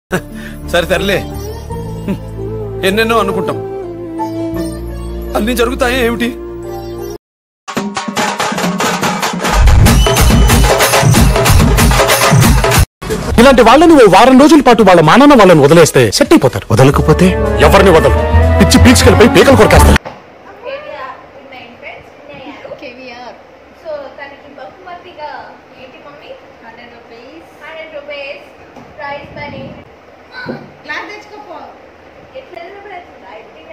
సరే సర్లే హ్మ్. ఎన్నెన్నో అనుకుంటాం అన్ని జరుగుతాయా ఏమిటి ఇలాంటి వాళ్ళని ఓ వారం రోజుల పాటు వాళ్ళ మానాన్న వాళ్ళని వదిలేస్తే సెట్ అయిపోతారు వదలకపోతే ఎవరిని వదలరు పిచ్చి పీల్చుకెళ్ళిపోయి పీకలు కొరకేస్తారు కేవీఆర్ విన్నాయి ఫ్రెండ్స్ విన్నాయారు కేవీఆర్ సో తనకి బహుమతిగా ఏంటి mummy hundred rupees hundred rupees prize money class తెచ్చుకోపో ఎట్లా నిలబడుతుందా ఇది